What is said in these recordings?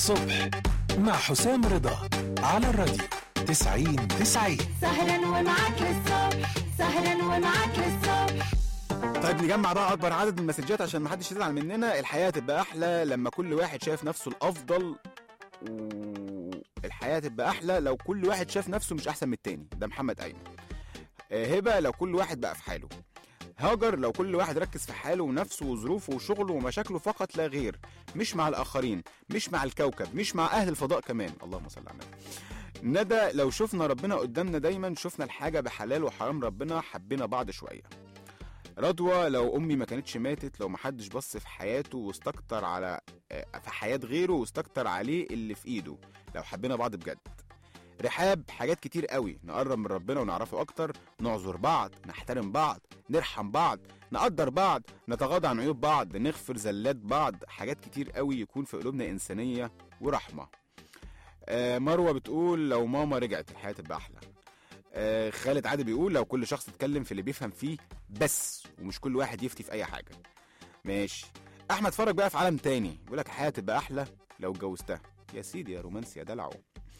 الصبح مع حسام رضا على الراديو 90 90 سهرا ومعاك للصبح سهرا ومعاك للصبح طيب نجمع بقى اكبر عدد من المسجات عشان ما حدش يزعل مننا الحياه تبقى احلى لما كل واحد شايف نفسه الافضل والحياه تبقى احلى لو كل واحد شاف نفسه مش احسن من التاني ده محمد ايمن آه، هبه لو كل واحد بقى في حاله هاجر لو كل واحد ركز في حاله ونفسه وظروفه وشغله ومشاكله فقط لا غير مش مع الاخرين مش مع الكوكب مش مع اهل الفضاء كمان اللهم صل على النبي ندى لو شفنا ربنا قدامنا دايما شفنا الحاجه بحلال وحرام ربنا حبينا بعض شويه رضوى لو امي ما كانتش ماتت لو محدش بص في حياته واستكتر على آه، في حياه غيره واستكتر عليه اللي في ايده لو حبينا بعض بجد رحاب حاجات كتير قوي نقرب من ربنا ونعرفه اكتر نعذر بعض نحترم بعض نرحم بعض نقدر بعض نتغاضى عن عيوب بعض نغفر زلات بعض حاجات كتير قوي يكون في قلوبنا انسانيه ورحمه آه مروه بتقول لو ماما رجعت الحياه تبقى احلى آه خالد عادل بيقول لو كل شخص اتكلم في اللي بيفهم فيه بس ومش كل واحد يفتي في اي حاجه ماشي احمد فرج بقى في عالم تاني بيقول لك الحياه تبقى احلى لو اتجوزتها يا سيدي يا رومانسي يا دلعو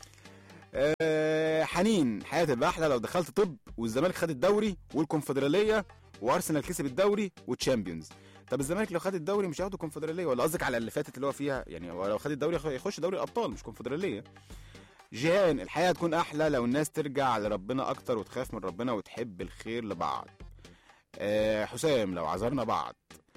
آه حنين الحياه تبقى احلى لو دخلت طب والزمالك خد الدوري والكونفدراليه وارسنال كسب الدوري والتشامبيونز طب الزمالك لو خد الدوري مش هياخد الكونفدراليه ولا قصدك على اللي فاتت اللي هو فيها يعني هو لو خد الدوري يخش دوري الابطال مش كونفدراليه جيهان الحياه تكون احلى لو الناس ترجع لربنا اكتر وتخاف من ربنا وتحب الخير لبعض آه حسام لو عذرنا بعض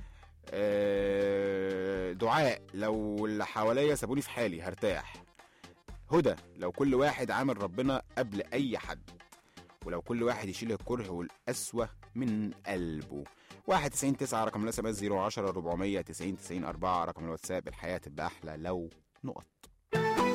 آه دعاء لو اللي حواليا سابوني في حالي هرتاح هدى لو كل واحد عامل ربنا قبل اي حد ولو كل واحد يشيل الكره والقسوة من قلبه 91 9 رقم الاس ام اس 010 490 90 4 رقم الواتساب الحياة تبقى أحلى لو نقط